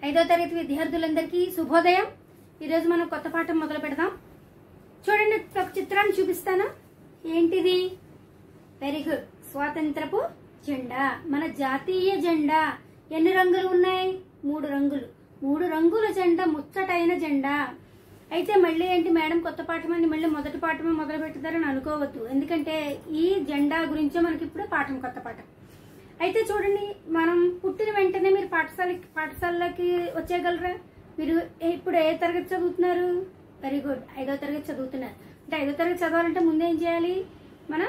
ఐదో తరగతి విద్యార్థులందరికీ శుభోదయం ఈరోజు మనం కొత్త పాఠం మొదలు పెడదాం చూడండి ఒక చిత్రాన్ని చూపిస్తాను ఏంటిది వెరీ గుడ్ స్వాతంత్రపు జెండా మన జాతీయ జెండా ఎన్ని రంగులు ఉన్నాయి మూడు రంగులు మూడు రంగుల జెండా ముచ్చటైన జెండా అయితే మళ్ళీ ఏంటి మేడం కొత్త పాఠం అని మళ్ళీ మొదటి పాఠమే మొదలు పెడతారని అనుకోవద్దు ఎందుకంటే ఈ జెండా గురించే మనకి ఇప్పుడు పాఠం కొత్త పాఠం అయితే చూడండి మనం పుట్టిన వెంటనే మీరు పాఠశాలకి పాఠశాలలోకి వచ్చేయగలరా మీరు ఏ- ఇప్పుడు ఏ తరగతి చదువుతున్నారు వెరీ గుడ్ ఐదో తరగతి చదువుతున్నారు అంటే ఐదో తరగతి చదవాలంటే ముందు ఏం చేయాలి మనం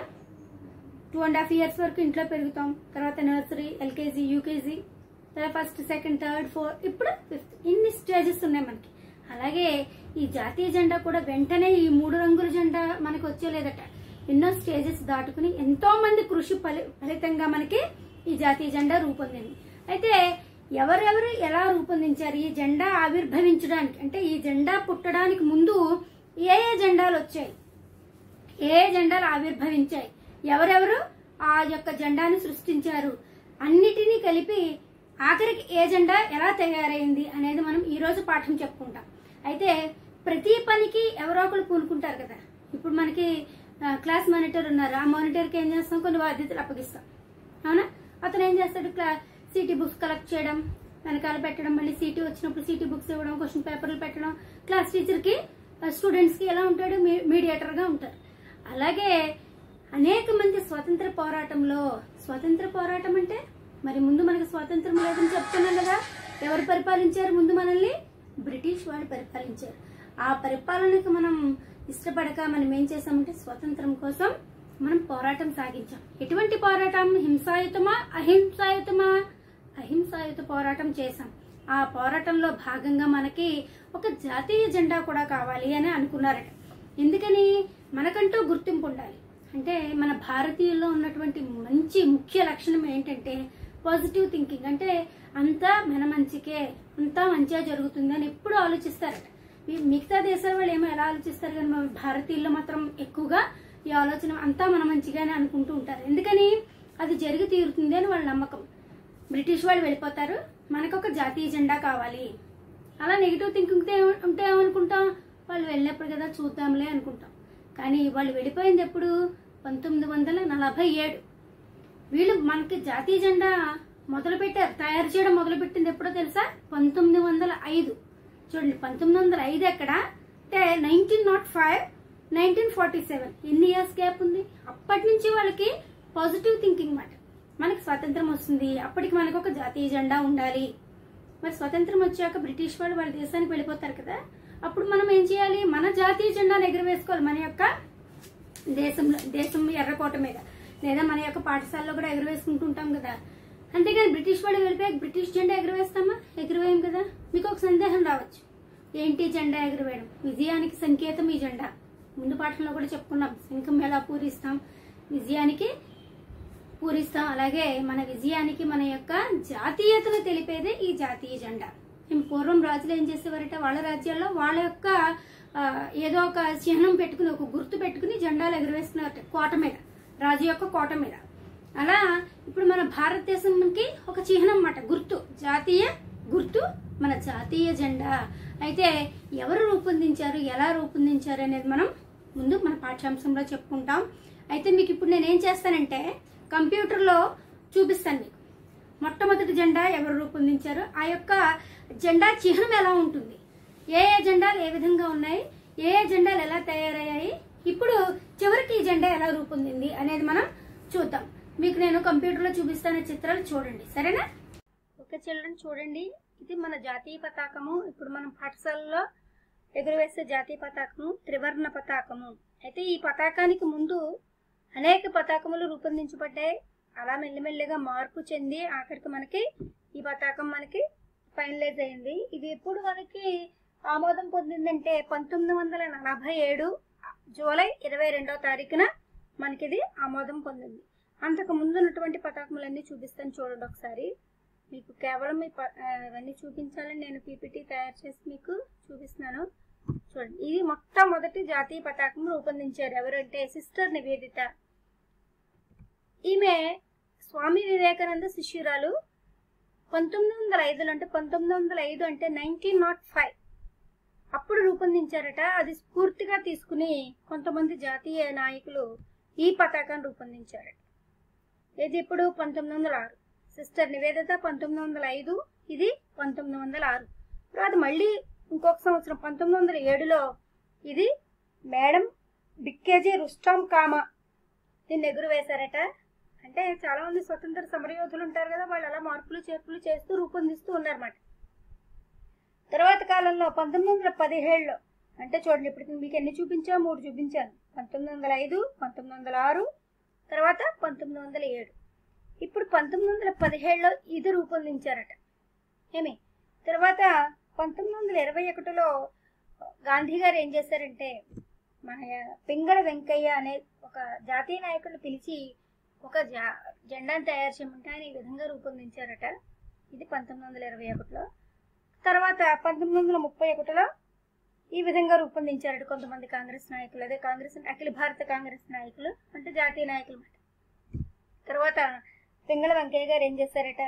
టూ అండ్ హాఫ్ ఇయర్స్ వరకు ఇంట్లో పెరుగుతాం తర్వాత నర్సరీ ఎల్కేజీ యూకేజీ తర్వాత ఫస్ట్ సెకండ్ థర్డ్ ఫోర్త్ ఇప్పుడు ఫిఫ్త్ ఇన్ని స్టేజెస్ ఉన్నాయి మనకి అలాగే ఈ జాతీయ జెండా కూడా వెంటనే ఈ మూడు రంగుల జెండా మనకి వచ్చేలేదట ఎన్నో స్టేజెస్ దాటుకుని ఎంతో మంది కృషి ఫలి ఫలితంగా మనకి ఈ జాతీయ జెండా రూపొందింది అయితే ఎవరెవరు ఎలా రూపొందించారు ఈ జెండా ఆవిర్భవించడానికి అంటే ఈ జెండా పుట్టడానికి ముందు ఏ ఏ జెండాలు వచ్చాయి ఏ జెండాలు ఆవిర్భవించాయి ఎవరెవరు ఆ యొక్క జెండాను సృష్టించారు అన్నిటినీ కలిపి ఆఖరికి ఏ జెండా ఎలా తయారైంది అనేది మనం ఈ రోజు పాఠం చెప్పుకుంటాం అయితే ప్రతి పనికి ఎవరో ఒకరు పూనుకుంటారు కదా ఇప్పుడు మనకి ఆ, క్లాస్ మానిటర్ ఉన్నారు ఆ మానిటర్కి ఏం చేస్తాం కొన్ని బాధ్యతలు అప్పగిస్తాం అవునా అతను ఏం చేస్తాడు క్లా సిటీ బుక్స్ కలెక్ట్ చేయడం వెనకాల పెట్టడం మళ్ళీ సిటీ వచ్చినప్పుడు సిటీ బుక్స్ ఇవ్వడం క్వశ్చన్ పేపర్లు పెట్టడం క్లాస్ టీచర్కి స్టూడెంట్స్కి ఎలా ఉంటాడు మీ- మీడియేటర్గా ఉంటారు అలాగే అనేక మంది స్వతంత్ర పోరాటంలో స్వతంత్ర పోరాటం అంటే మరి ముందు మనకి స్వాతంత్రం లేదని చెప్తున్నాం కదా ఎవరు పరిపాలించారు ముందు మనల్ని బ్రిటిష్ వాళ్ళు పరిపాలించారు ఆ పరిపాలనకు మనం ఇష్టపడక మనం ఏం చేసామంటే స్వతంత్రం కోసం మనం పోరాటం సాగించాం ఎటువంటి పోరాటం హింసాయుతమా అహింసాయుతమా అహింసాయుత పోరాటం చేశాం ఆ పోరాటంలో భాగంగా మనకి ఒక జాతీయ జెండా కూడా కావాలి అని అనుకున్నారట ఎందుకని మనకంటూ గుర్తింపు ఉండాలి అంటే మన భారతీయుల్లో ఉన్నటువంటి మంచి ముఖ్య లక్షణం ఏంటంటే పాజిటివ్ థింకింగ్ అంటే అంతా మన మంచికే అంతా మంచిగా జరుగుతుంది అని ఎప్పుడు ఆలోచిస్తారట మీ- మిగతా దేశాల వాళ్ళు ఏమో ఎలా ఆలోచిస్తారు కానీ మన భారతీయుల్లో మాత్రం ఎక్కువగా ఈ ఆలోచన అంతా మన మంచిగానే అనుకుంటూ ఉంటారు ఎందుకని అది జరిగి తీరుతుంది అని వాళ్ళ నమ్మకం బ్రిటిష్ వాళ్ళు వెళ్ళిపోతారు మనకు ఒక జాతీయ జెండా కావాలి అలా నెగిటివ్ థింకింగ్ ఉంటే ఏమనుకుంటాం వాళ్ళు వెళ్ళినప్పుడు కదా చూద్దాంలే అనుకుంటాం కానీ వాళ్ళు వెళ్ళిపోయింది ఎప్పుడు పంతొమ్మిది వందల నలభై ఏడు వీళ్ళు మనకి జాతీయ జెండా మొదలు పెట్టారు తయారు చేయడం మొదలు పెట్టింది ఎప్పుడో తెలుసా పంతొమ్మిది వందల ఐదు చూడండి పంతొమ్మిది వందల ఐదు ఎక్కడ అంటే nineteen naught five nineteen forty seven ఎన్ని ఇయర్స్ గ్యాప్ ఉంది అప్పటి నుంచి వాళ్ళకి పాజిటివ్ థింకింగ్ మాట మనకి స్వాతంత్రం వస్తుంది అప్పటికి మనకు ఒక జాతీయ జెండా ఉండాలి మరి స్వతంత్రం వచ్చాక బ్రిటిష్ వాళ్ళు వాళ్ళ దేశానికి వెళ్ళిపోతారు కదా అప్పుడు మనం ఏం చేయాలి మన జాతీయ జెండాను ఎగురవేసుకోవాలి మన యొక్క దేశంలో దేశం ఎర్రకోట మీద లేదా మన యొక్క పాఠశాలలో కూడా ఎగురవేసుకుంటూ ఉంటాం కదా అంతేగాని బ్రిటిష్ వాళ్ళు వెళ్ళిపోయాక బ్రిటిష్ జెండా ఎగురవేస్తామా ఎగురవేయం కదా మీకు ఒక సందేహం రావచ్చు ఏంటి జెండా ఎగురవేయడం విజయానికి సంకేతం ఈ జెండా ముందు పాఠంలో కూడా చెప్పుకున్నాం శంఖం ఎలా పూరిస్తాం విజయానికి పూరిస్తాం అలాగే మన విజయానికి మన యొక్క జాతీయతను తెలిపేదే ఈ జాతీయ జెండా మేము పూర్వం రాజులు ఏం చేసేవారట వాళ్ళ రాజ్యాల్లో వాళ్ళ యొక్క ఆ, ఏదో ఒక చిహ్నం పెట్టుకుని ఒక గుర్తు పెట్టుకుని జెండాలు ఎగురవేస్తున్నారట కోట మీద రాజు యొక్క కోట మీద అలా ఇప్పుడు మన భారతదేశంకి ఒక చిహ్నం అన్నమాట గుర్తు జాతీయ గుర్తు మన జాతీయ జెండా అయితే ఎవరు రూపొందించారు ఎలా రూపొందించారు అనేది మనం ముందు మన పాఠ్యాంశంలో చెప్పుకుంటాం అయితే మీకు ఇప్పుడు నేను ఏం చేస్తానంటే కంప్యూటర్లో చూపిస్తాను మీకు మొట్టమొదటి జెండా ఎవరు రూపొందించారు ఆ యొక్క జెండా చిహ్నం ఎలా ఉంటుంది ఏ ఏ జెండాలు ఏ విధంగా ఉన్నాయి ఏ ఏ జెండాలు ఎలా తయారయ్యాయి ఇప్పుడు చివరికి ఈ జెండా ఎలా రూపొందింది అనేది మనం చూద్దాం మీకు నేను కంప్యూటర్లో చూపిస్తాను చిత్రాలు చూడండి సరేనా ఓకే చిల్డ్రన్ చూడండి ఇది మన జాతీయ పతాకము ఇప్పుడు మనం పాఠశాలలో ఎగురవేసే జాతీయ పతాకము త్రివర్ణ పతాకము అయితే ఈ పతాకానికి ముందు అనేక పతాకములు రూపొందించబడ్డాయి అలా మెల్లిమెల్లిగా మార్పు చెంది ఆఖరికి మనకి ఈ పతాకం మనకి ఫైనలైజ్ అయింది ఇది ఎప్పుడు మనకి ఆమోదం పొందిందంటే పంతొమ్మిది వందల నలభై ఏడు జూలై ఇరవై రెండో తారీఖున మనకి ఇది ఆమోదం పొందింది అంతకు ముందు ఉన్నటువంటి పతాకములన్నీ చూపిస్తాను చూడండి ఒకసారి మీకు కేవలం ఈ ప- ఆ, ఇవన్నీ చూపించాలని నేను పీపీటీ తయారు చేసి మీకు చూపిస్తున్నాను చూడండి ఇది మొట్టమొదటి జాతీయ పతాకం రూపొందించారు ఎవరంటే సిస్టర్ నివేదిత ఈమె స్వామి వివేకానంద శిష్యురాలు పంతొమ్మిది వందల ఐదులో అంటే పంతొమ్మిది వందల ఐదు అంటే నైన్టీన్ నాట్ ఫైవ్ అప్పుడు రూపొందించారట అది స్ఫూర్తిగా తీసుకుని కొంతమంది జాతీయ నాయకులు ఈ పతాకాన్ని రూపొందించారట ఇది ఇప్పుడు పంతొమ్మిది వందల ఆరు సిస్టర్ నివేదిత పంతొమ్మిది వందల ఐదు ఇది పంతొమ్మిది వందల ఆరు తర్వాత మళ్ళీ ఇంకొక సంవత్సరం పంతొమ్మిది వందల ఏడులో ఇది మేడం బిక్కేజీ రుస్టాం కామా దీన్ని ఎగురు వేశారట అంటే చాలా మంది స్వతంత్ర సమరయోధులు ఉంటారు కదా వాళ్ళు అలా మార్పులు చేర్పులు చేస్తూ రూపొందిస్తూ ఉన్నారన్నమాట తర్వాత కాలంలో పంతొమ్మిది వందల పదిహేడులో అంటే చూడండి ఇప్పుడు మీకు ఎన్ని చూపించా మూడు చూపించాను పంతొమ్మిది వందల ఐదు పంతొమ్మిది వందల ఆరు తర్వాత పంతొమ్మిది వందల ఏడు ఇప్పుడు పంతొమ్మిది వందల పదిహేడులో ఇది రూపొందించారట ఏమి తర్వాత పంతొమ్మిది వందల ఇరవై ఒకటిలో గాంధీ గారు ఏం చేశారంటే మన పింగళ వెంకయ్య అనే ఒక జాతీయ నాయకుడిని పిలిచి ఒక జా జెండాను తయారు చేయమంటే ఆయన ఈ విధంగా రూపొందించారట ఇది పంతొమ్మిది వందల ఇరవై ఒకటిలో తర్వాత పంతొమ్మిది వందల ముప్పై ఒకటిలో ఈ విధంగా రూపొందించారట కొంతమంది కాంగ్రెస్ నాయకులు అదే కాంగ్రెస్ అఖిల భారత కాంగ్రెస్ నాయకులు అంటే జాతీయ నాయకులు మాట తర్వాత పింగళ వెంకయ్య గారు ఏం చేశారట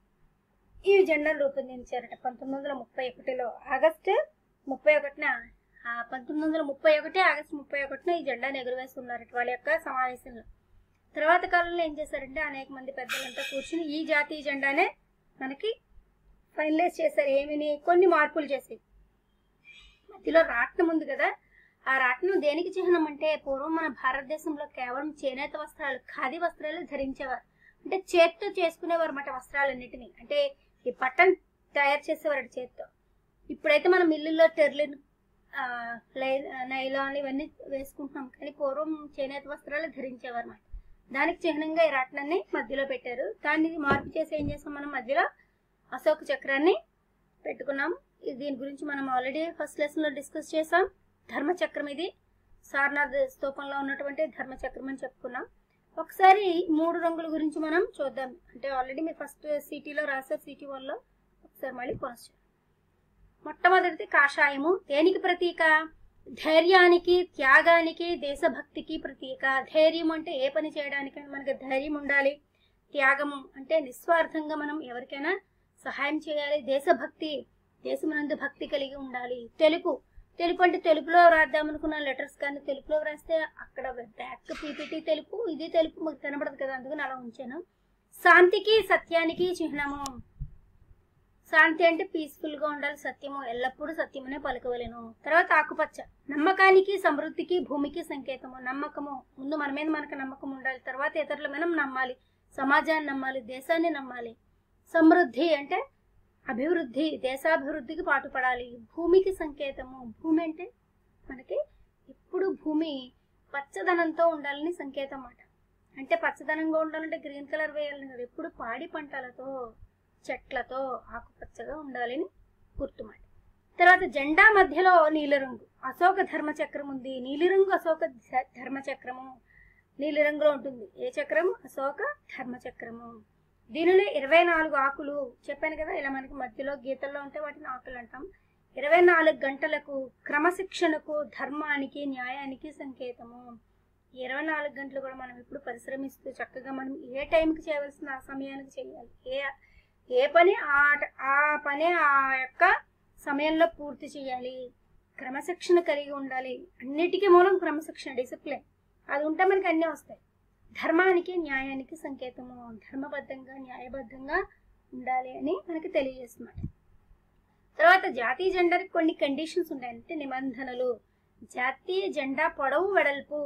ఈ జెండాను రూపొందించారట పంతొమ్మిది వందల ముప్పై ఒకటిలో ఆగస్టు ముప్పై ఒకటిన ఆ పంతొమ్మిది వందల ముప్పై ఒకటి ఆగస్టు ముప్పై ఒకటిన ఈ జెండాను ఎగురవేస్తున్నారట వాళ్ళ యొక్క సమావేశంలో తర్వాత కాలంలో ఏం చేశారంటే అనేక మంది పెద్దలంతా కూర్చుని ఈ జాతీయ జెండానే మనకి ఫైనలైజ్ చేశారు ఏమిని కొన్ని మార్పులు చేసి మధ్యలో రాట్నం ఉంది కదా ఆ రాట్నం దేనికి చిహ్నం అంటే పూర్వం మన భారతదేశంలో కేవలం చేనేత వస్త్రాలు ఖాదీ వస్త్రాలు ధరించేవారు అంటే చేత్తో చేసుకునేవారు అన్నమాట వస్త్రాలన్నిటిని అంటే ఈ పట్టం తయారు చేసేవారు చేత్తో ఇప్పుడైతే మనం మిల్లుల్లో టెర్లిన్ ఆ, లై- నైలాన్ ఇవన్నీ వేసుకుంటున్నాం కానీ పూర్వం చేనేత వస్త్రాలు ధరించేవారు అన్నమాట దానికి చిహ్నంగా ఈ రాట్నాన్ని మధ్యలో పెట్టారు దాన్ని మార్పు చేసి ఏం చేస్తాం మనం మధ్యలో అశోక చక్రాన్ని పెట్టుకున్నాం ఇది దీని గురించి మనం ఆల్రెడీ ఫస్ట్ లెసన్ లో డిస్కస్ చేసాం ధర్మచక్రం ఇది సారనాథ్ స్తూపంలో ఉన్నటువంటి ధర్మచక్రం అని చెప్పుకున్నాం ఒకసారి మూడు రంగుల గురించి మనం చూద్దాం అంటే ఆల్రెడీ మీరు ఫస్ట్ సిటీలో రాసారు సిటీ వన్లో ఒకసారి మళ్ళీ కొనసాగు మొట్టమొదటిది కాషాయము దేనికి ప్రతీక ధైర్యానికి త్యాగానికి దేశభక్తికి ప్రతీక ధైర్యం అంటే ఏ పని చేయడానికి మనకి ధైర్యం ఉండాలి త్యాగము అంటే నిస్వార్థంగా మనం ఎవరికైనా సహాయం చేయాలి దేశభక్తి దేశమునందు భక్తి కలిగి ఉండాలి తెలుపు తెలుపు అంటే తెలుపులో రాద్దాం అనుకున్న లెటర్స్ కానీ తెలుపులో రాస్తే అక్కడ బ్యాక్ పీపీటీ తెలుపు ఇది తెలుపు మాకు కనబడదు కదా అందుకని అలా ఉంచాను శాంతికి సత్యానికి చిహ్నము శాంతి అంటే పీస్ఫుల్ గా ఉండాలి సత్యము ఎల్లప్పుడూ సత్యమనే పలకవలేను తర్వాత ఆకుపచ్చ నమ్మకానికి సమృద్ధికి భూమికి సంకేతము నమ్మకము ముందు మన మీద మనకు నమ్మకం ఉండాలి తర్వాత ఇతరుల మనం నమ్మాలి సమాజాన్ని నమ్మాలి దేశాన్ని నమ్మాలి సమృద్ధి అంటే అభివృద్ధి దేశాభివృద్ధికి పాటుపడాలి భూమికి సంకేతము భూమి అంటే మనకి ఎప్పుడు భూమి పచ్చదనంతో ఉండాలని సంకేతం అన్నమాట అంటే పచ్చదనంగా ఉండాలంటే గ్రీన్ కలర్ వేయాలని కాదు ఎప్పుడు పాడి పంటలతో చెట్లతో ఆకుపచ్చగా ఉండాలని గుర్తుమాట తర్వాత జెండా మధ్యలో నీలిరంగు అశోక ధర్మచక్రం ఉంది నీలిరంగు అశోక ధ- ధర్మచక్రము నీలిరంగులో ఉంటుంది ఏ చక్రము అశోక ధర్మచక్రము దీనిలో ఇరవై నాలుగు ఆకులు చెప్పాను కదా ఇలా మనకి మధ్యలో గీతల్లో ఉంటే వాటిని ఆకులు అంటాం ఇరవై నాలుగు గంటలకు క్రమశిక్షణకు ధర్మానికి న్యాయానికి సంకేతము ఇరవై నాలుగు గంటలు కూడా మనం ఇప్పుడు పరిశ్రమిస్తూ చక్కగా మనం ఏ టైంకి చేయవలసిన ఆ సమయానికి చేయాలి ఏ ఏ పని ఆ ఆ పని ఆ యొక్క సమయంలో పూర్తి చేయాలి క్రమశిక్షణ కలిగి ఉండాలి అన్నిటికీ మూలం క్రమశిక్షణ డిసిప్లిన్ అది ఉంటే మనకి అన్నీ వస్తాయి ధర్మానికి న్యాయానికి సంకేతము ధర్మబద్ధంగా న్యాయబద్ధంగా ఉండాలి అని మనకి తెలియజేస్తున్నమాట తర్వాత జాతీయ జెండాకి కొన్ని కండిషన్స్ ఉన్నాయి అంటే నిబంధనలు జాతీయ జెండా పొడవు వెడల్పు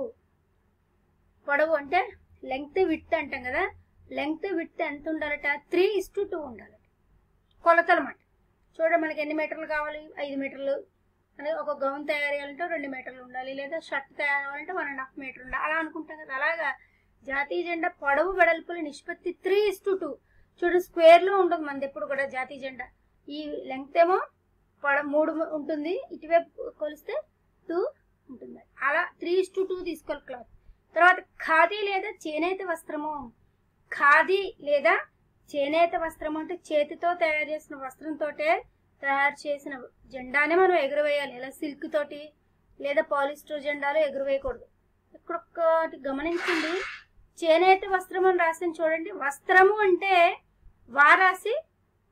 పొడవు అంటే లెంగ్త్ విత్ అంటాం కదా లెంగ్త్ విత్ ఎంత ఉండాలట త్రీ ఇస్ టు టూ ఉండాలి కొలతలు అన్నమాట చూడండి మనకి ఎన్ని మీటర్లు కావాలి ఐదు మీటర్లు అనేది ఒక గౌన్ తయారు చేయాలంటే రెండు మీటర్లు ఉండాలి లేదా షర్ట్ తయారు కావాలంటే వన్ అండ్ హాఫ్ మీటర్ ఉండాలి అలా అనుకుంటాం కదా అలాగా జాతీయ జెండా పొడవు వెడల్పుల నిష్పత్తి త్రీ ఇస్ టు టూ చూడు స్క్వేర్ లో ఉంటుంది మనది ఎప్పుడు కూడా జాతీయ జెండా ఈ లెంగ్త్ ఏమో పొడ మూడు ఉంటుంది ఇటువైపు కొలిస్తే టూ ఉంటుంది అలా త్రీ ఇస్ టు టూ తీసుకోవాలి క్లాత్ తర్వాత ఖాదీ లేదా చేనేత వస్త్రము ఖాదీ లేదా చేనేత వస్త్రం అంటే చేతితో తయారు చేసిన వస్త్రంతో తయారు చేసిన జెండానే మనం ఎగురవేయాలి ఇలా సిల్క్ తోటి లేదా పాలిస్టర్ జెండాలు ఎగురవేయకూడదు ఇక్కడ ఒక్కటి గమనించండి చేనేత వస్త్రం అని రాసిన చూడండి వస్త్రము అంటే వారాసి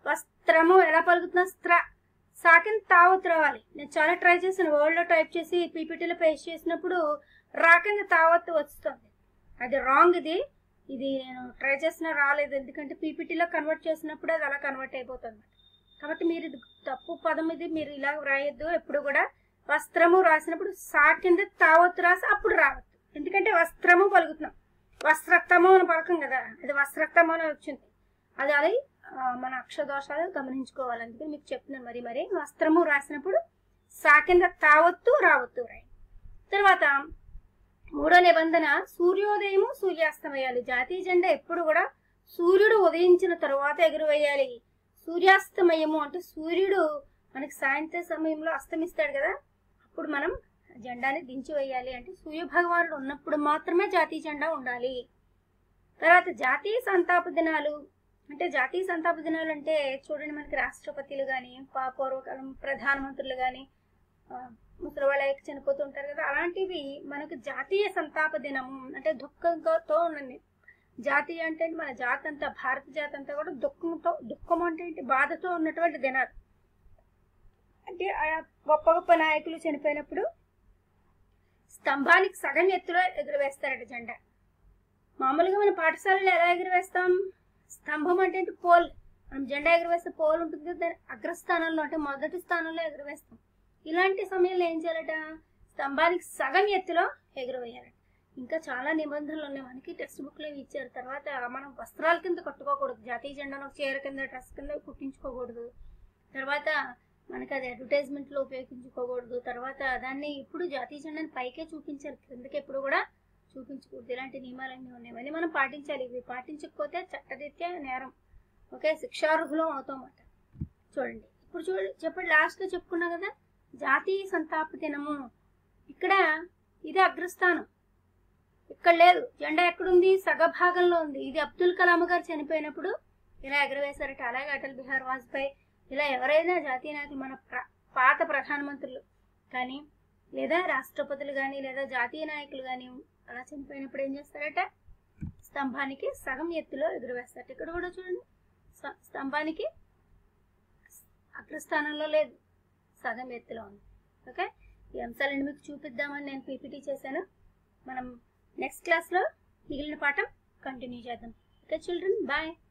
వస్త్రము ఎలా పలుకుతున్నా స్త్ర సాకిన తావత్ రావాలి నేను చాలా ట్రై చేశాను వర్డ్ లో టైప్ చేసి పీపీటీలో పేస్ట్ చేసినప్పుడు రాకింద తావత్ వస్తుంది అది రాంగ్ ఇది ఇది నేను ట్రై చేసినా రాలేదు ఎందుకంటే పీపీటీలో కన్వర్ట్ చేసినప్పుడు అది అలా కన్వర్ట్ అయిపోతుంది కాబట్టి మీరు ఇది తప్పు పదం ఇది మీరు ఇలా రాయొద్దు ఎప్పుడు కూడా వస్త్రము రాసినప్పుడు సా కింద తావత్తు రాసి అప్పుడు రావద్దు ఎందుకంటే వస్త్రము పలుకుతున్నాం వస్త్రత్తము అని పలకం కదా అది వస్త్రత్తము అని వచ్చింది అది అది ఆ, మన అక్షరదోషాలు గమనించుకోవాలి అందుకని మీకు చెప్తున్నాను మరి మరి వస్త్రము రాసినప్పుడు సా కింద తావత్తు రావత్తు రాయి తర్వాత మూడో నిబంధన సూర్యోదయము సూర్యాస్తమయాలు జాతీయ జెండా ఎప్పుడు కూడా సూర్యుడు ఉదయించిన తరువాత ఎగురవేయాలి సూర్యాస్తమయము అంటే సూర్యుడు మనకి సాయంత్రం సమయంలో అస్తమిస్తాడు కదా అప్పుడు మనం జెండాని దించి వేయాలి అంటే సూర్య భగవానుడు ఉన్నప్పుడు మాత్రమే జాతీయ జెండా ఉండాలి తర్వాత జాతీయ సంతాప దినాలు అంటే జాతీయ సంతాప దినాలు అంటే చూడండి మనకి రాష్ట్రపతులు కానీ పూర్వకాలం ప్రధానమంత్రులు కానీ ముసలి వాళ్ళకి చనిపోతుంటారు కదా అలాంటివి మనకు జాతీయ సంతాప దినము అంటే దుఃఖంతో ఉన్నది జాతీయ అంటే మన జాతి అంతా భారత జాతి అంతా కూడా దుఃఖంతో దుఃఖం అంటే ఏంటి బాధతో ఉన్నటువంటి దినాలు అంటే ఆ గొప్ప గొప్ప నాయకులు చనిపోయినప్పుడు స్తంభానికి సగం ఎత్తులో ఎగురవేస్తారట జెండా మామూలుగా మన పాఠశాలలో ఎలా ఎగురవేస్తాం స్తంభం అంటే ఏంటి పోల్ మనం జెండా ఎగురవేస్తే పోల్ ఉంటుంది కదా దాని అగ్రస్థానంలో అంటే మొదటి స్థానంలో ఎగురవేస్తాం ఇలాంటి సమయంలో ఏం చేయాలట స్తంభానికి సగం ఎత్తులో ఎగురవేయాలట ఇంకా చాలా నిబంధనలు ఉన్నాయి మనకి టెక్స్ట్ బుక్ లో ఇచ్చారు తర్వాత మనం వస్త్రాల కింద కట్టుకోకూడదు జాతీయ జెండాను ఒక చీర కింద డ్రెస్ కింద కుట్టించుకోకూడదు తర్వాత మనకి అది అడ్వర్టైజ్మెంట్ లో ఉపయోగించుకోకూడదు తర్వాత దాన్ని ఇప్పుడు జాతీయ జెండాని పైకే చూపించారు కిందకి ఎప్పుడు కూడా చూపించకూడదు ఇలాంటి నియమాలన్నీ ఉన్నాయి ఇవన్నీ మనం పాటించాలి ఇవి పాటించకపోతే చట్టరీత్యా నేరం ఓకే శిక్షార్హులం అవుతామట చూడండి ఇప్పుడు చూడండి చెప్పండి లాస్ట్ లో చెప్పుకున్నా కదా జాతీయ సంతాప దినము ఇక్కడ ఇది అగ్రస్థానం ఇక్కడ లేదు జెండా ఎక్కడుంది సగభాగంలో ఉంది ఇది అబ్దుల్ కలాం గారు చనిపోయినప్పుడు ఇలా ఎగరవేశారట అలాగే అటల్ బిహార్ వాజ్పేయి ఇలా ఎవరైనా జాతీయ నాయకులు మన ప్ర- పాత ప్రధానమంత్రులు కానీ లేదా రాష్ట్రపతులు కానీ లేదా జాతీయ నాయకులు కానీ అలా చనిపోయినప్పుడు ఏం చేస్తారట స్తంభానికి సగం ఎత్తులో ఎగురవేస్తారట ఇక్కడ కూడా చూడండి స్త- స్తంభానికి అగ్రస్థానంలో లేదు సగం ఎత్తులో ఉంది ఓకే ఈ అంశాలను మీకు చూపిద్దామని నేను పీపీటీ చేశాను మనం నెక్స్ట్ క్లాస్లో మిగిలిన పాఠం కంటిన్యూ చేద్దాం ఓకే చిల్డ్రన్ బాయ్